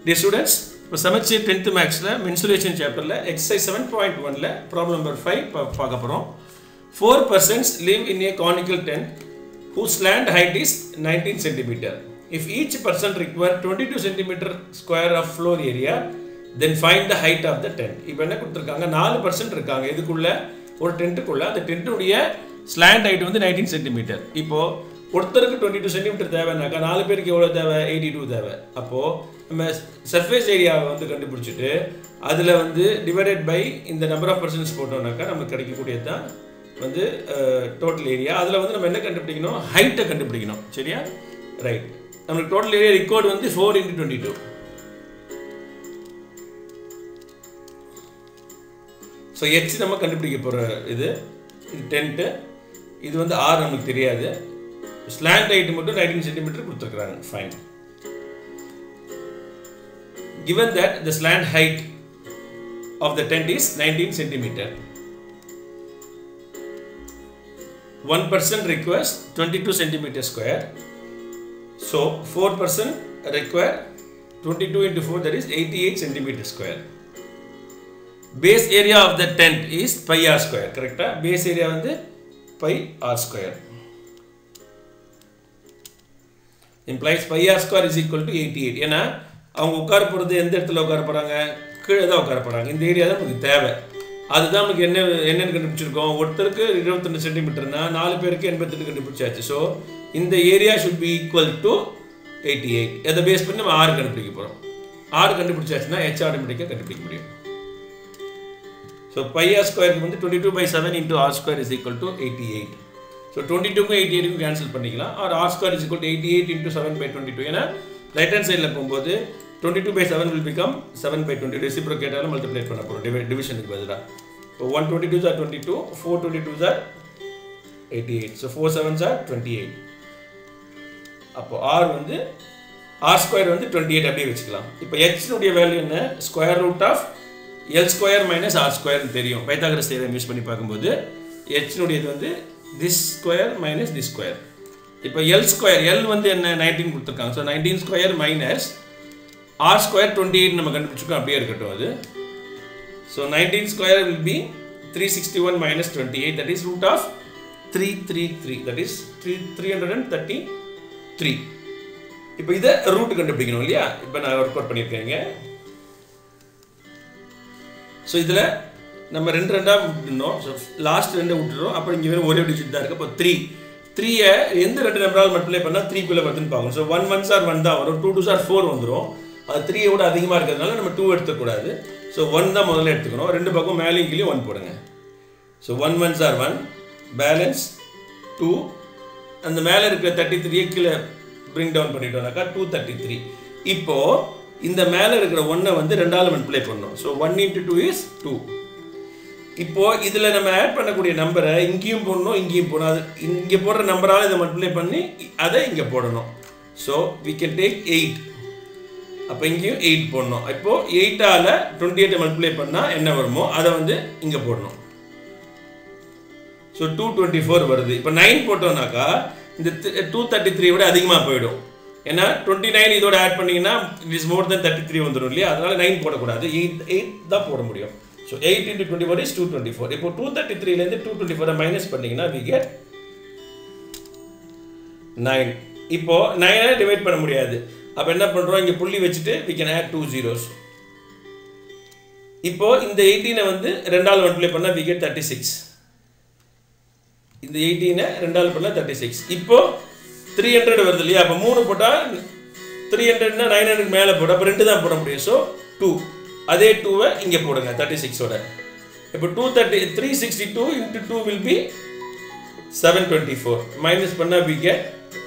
D students இப்போ சமச்சீர் tenth மேக்ஸில் மென்சுரேஷன் சாப்டரில் எக்ஸசைஸ் செவன் பாயிண்ட் ஒனில் ப்ராப்ளம் நம்பர் ஃபைவ் பார்க்க போகிறோம் four persons live in a conical tent whose land height is 19 centimeter. If each person require 22 centimeter square of floor area, then find the height of the tent. இப்போ என்ன கொடுத்துருக்காங்க நாலு percent இருக்காங்க இதுக்குள்ள ஒரு டென்ட்டுக்குள்ள அந்த டென்ட்டுடைய ஸ்லாண்ட் ஹைட் வந்து நைன்டீன் சென்டிமீட்டர் இப்போ ஒருத்தருக்கு டுவெண்ட்டி டூ சென்டிமீட்டர் தேவைன்னாக்கா நாலு பேருக்கு எவ்வளோ தேவை எயிட்டி டூ தேவை அப்போது நம்ம சர்ஃபேஸ் ஏரியாவை வந்து கண்டுபிடிச்சிட்டு அதில் வந்து டிவைடட் பை இந்த நம்பர் ஆஃப் பர்சன்ஸ் போட்டோம்னாக்கா நமக்கு கிடைக்கக்கூடியது தான் வந்து டோட்டல் ஏரியா அதில் வந்து நம்ம என்ன கண்டுபிடிக்கணும் ஹைட்டை கண்டுபிடிக்கணும் சரியா ரைட் நம்மளுக்கு டோட்டல் ஏரியா ரெக்கார்டு வந்து four into twenty two so H நம்ம கண்டுபிடிக்க போகிற இது இது டென்ட்டு இது வந்து ஆர் நமக்கு தெரியாது ஸ்லாண்ட் ஹைட் மட்டும் நைன்டீன் சென்டிமீட்டர் கொடுத்துருக்குறாங்க fine given that the slant height of the tent is 19 centimeter one person requires 22 centimeter square so four person require 22 into 4 that is 88 centimeter square base area of the tent is pi r square correct base area வந்து pi r square implies pi r square is equal to 88 ஏன்னா அவங்க உட்கார போகிறது எந்த இடத்துல உட்கார போகிறாங்க கீழே தான் உட்கார போகிறாங்க இந்த ஏரியா தான் நமக்கு தேவை அதுதான் நமக்கு என்ன என்னென்னு கண்டுபிடிச்சிருக்கோம் ஒருத்தருக்கு இருபத்தொன்று சென்டிமீட்டர்னா நாலு பேருக்கு எண்பத்தெட்டு கண்டுபிடிச்சாச்சு ஸோ இந்த area should be equal to eighty eight எதை பேஸ் பண்ணி நம்ம ஆறு கண்டுபிடிக்க போகிறோம் ஆறு கண்டுபிடிச்சாச்சுன்னா ஹெச் ஆட்டோமேட்டிக்காக கண்டுபிடிக்க முடியும் ஸோ பை ஆர் ஸ்கொயருக்கு வந்து twenty two by seven into R square is equal to eighty eight so twenty டூக்கும் எயிட்டி எயிட்டுக்கும் கேன்சல் பண்ணிக்கலாம் R R square is equal to eighty eight into seven by twenty two ஏன்னா right hand சைடில் போகும்போது twenty two by seven will become seven by twenty ரெசிப்ரோகேட்டாலும் multiply பண்ண போகிறோம் டிவை டிவிஷனுக்கு பதிலாக இப்போ ஒன் டுவெண்ட்டி டூ சார் twenty two four twenty two சார் eighty eight so four seven சார் டுவெண்ட்டி எயிட் அப்போ ஆர் வந்து ஆர் ஸ்கொயர் வந்து டுவெண்ட்டி எயிட் அப்படியே வச்சுக்கலாம் இப்போ எக்ஸ்னுடைய வேல்யூ என்ன square root of L square minus R ஸ்கொயர்னு தெரியும் பைத்தாகரஸ் தேரம் யூஸ் பண்ணி பார்க்கும்போது எச்னுடையது வந்து this square minus this square இப்போ எல் ஸ்கொயர் எல் வந்து என்ன நைன்டீன் கொடுத்துருக்காங்க so nineteen square minus R square twenty eight நம்ம கண்டுபிடிச்சிருக்கோம் அப்படியே இருக்கட்டும் அது so nineteen square will be three sixty one minus twenty eight that is root of three three three that is three three hundred and thirty three இப்போ இதை root கண்டுபிடிக்கணும் இல்லையா இப்போ நான் ஒர்க் அவுட் பண்ணியிருக்கேங்க ஸோ இதில் நம்ம ரெண்டு ரெண்டாக விட்டுருந்தோம் ஸோ லாஸ்ட் ரெண்டை விட்டுறோம் அப்புறம் இங்கே வெறும் ஒரே டிஜிட் தான் இருக்குது அப்போ த்ரீ த்ரீயை எந்த ரெண்டு நம்பரால் மல்டிப்ளை பண்ணால் த்ரீக்குள்ளே வருதுன்னு பார்க்கணும் ஸோ ஒன் ஒன் சார் ஒன் தான் வரும் டூ டூ சார் ஃபோர் வந்துடும் அது த்ரீயை விட அதிகமாக இருக்கிறதுனால நம்ம டூ எடுத்துக்கூடாது ஸோ ஒன் தான் முதல்ல எடுத்துக்கணும் ரெண்டு பக்கம் மேலேயும் கீழே ஒன் போடுங்க ஸோ ஒன் ஒன் சார் ஒன் பேலன்ஸ் டூ அந்த மேலே இருக்கிற தேர்ட்டி த்ரீயை கீழே பிரிங் டவுன் பண்ணிட்டோம்னாக்கா டூ தேர்ட்டி த்ரீ இப்போது இந்த மேலே இருக்கிற ஒன்றை வந்து ரெண்டாவது மல்டிப்ளை பண்ணணும் so one into two is two இப்போ இதில் நம்ம ஆட் பண்ணக்கூடிய நம்பரை இங்கேயும் போடணும் இங்கேயும் போடணும் அது இங்கே போடுற நம்பரால் இதை மல்டிப்ளை பண்ணி அதை இங்கே போடணும் so we can take eight அப்போ இங்கேயும் எயிட் போடணும் இப்போது எயிட்டால் டுவெண்ட்டி எயிட்டை மல்டிப்ளை பண்ணால் என்ன வருமோ அதை வந்து இங்கே போடணும் ஸோ டூ டுவெண்ட்டி ஃபோர் வருது இப்போ நைன் போட்டோம்னாக்கா இந்த டூ தேர்ட்டி த்ரீ விட அதிகமாக போயிடும் ஏன்னா டுவெண்ட்டி நைன் இதோட ஆட் பண்ணிங்கன்னா it is more than thirty three வந்துடும் இல்லையா அதனால நைன் போடக்கூடாது எயிட் எயிட் தான் போட முடியும் so eight into twenty four is two twenty four இப்போ டூ தேர்ட்டி த்ரீலேருந்து டூ டுவெண்ட்டி ஃபோரை மைனஸ் பண்ணிங்கன்னா வி கெட் நைன் இப்போ நைனை டிவைட் பண்ண முடியாது அப்போ என்ன பண்ணுறோம் இங்கே புள்ளி வச்சுட்டு we can add two zeros இப்போ இந்த எயிட்டீனை வந்து ரெண்டாவது மல்டிப்ளை பண்ணால் வி கெட் தேர்ட்டி சிக்ஸ் இந்த எயிட்டீனை ரெண்டாவது பண்ணால் தேர்ட்டி சிக்ஸ் இப்போ த்ரீ ஹண்ட்ரட் வருது இல்லையா அப்போ மூணு போட்டால் த்ரீ ஹண்ட்ரட்னா நைன் ஹண்ட்ரட் மேலே போட அப்போ ரெண்டு தான் போட முடியும் ஸோ டூ அதே டூவை இங்கே போடுங்க தேர்ட்டி சிக்ஸோட இப்போ two thirty three sixty two into two will be seven twenty four minus பண்ணால் we get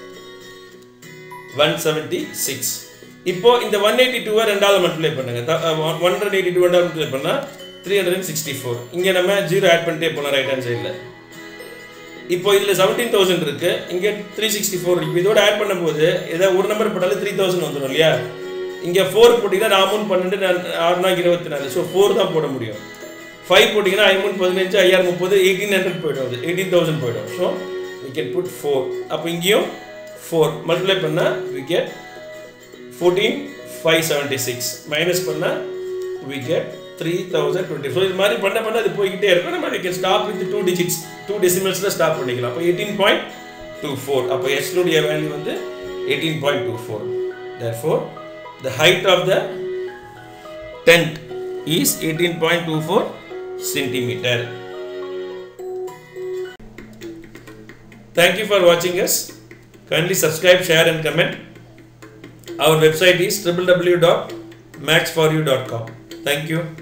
one seventy six இப்போ இந்த ஒன் எயிட்டி டூவை ரெண்டாவது மல்டிப்ளை பண்ணுங்க ஒன் ஹண்ட்ரட் எயிட்டி டூ ரெண்டாவது மல்டிப்ளை பண்ணால் three hundred and sixty four இங்கே நம்ம ஜீரோ ஆட் பண்ணிட்டே போகலாம் ரைட் ஹேண்ட் சைடில் இப்போ இதில் செவன்டீன் தௌசண்ட் இருக்கு இங்கே த்ரீ சிக்ஸ்டி ஃபோர் இப்போ இதோட ஆட் பண்ணும்போது ஏதாவது ஒரு நம்பர் போட்டாலும் த்ரீ தௌசண்ட் வந்துடும் இல்லையா இங்கே ஃபோர் போட்டிங்கன்னா நான் மூணு பன்னெண்டு நான் ஆறுனா இருபத்தி நாலு ஸோ ஃபோர் தான் போட முடியும் ஃபைவ் போட்டிங்கன்னா ஐமூணு பதினஞ்சு ஐயாயிரம் முப்பது எயிட்டீன் ஹண்ட்ரட் போயிடும் அது எயிட்டீன் தௌசண்ட் போயிடும் so we can put four அப்போ இங்கேயும் ஃபோர் மல்டிப்ளை பண்ணால் we get fourteen five seventy six minus பண்ணால் we get three thousand twenty four இது மாதிரி பண்ண பண்ண அது போய்கிட்டே இருக்கும் நம்ம can stop with two digits two டெசிமல்ஸில் ஸ்டாப் பண்ணிக்கலாம் அப்போ எயிட்டீன் பாயிண்ட் டூ ஃபோர் அப்போ எக்ஸ்னுடைய வேல்யூ வந்து eighteen point two four therefore the height of the tent is eighteen point two four centimetre Thank you for watching us. Kindly subscribe, share, and comment. Our website is www.maxforyou.com. Thank you.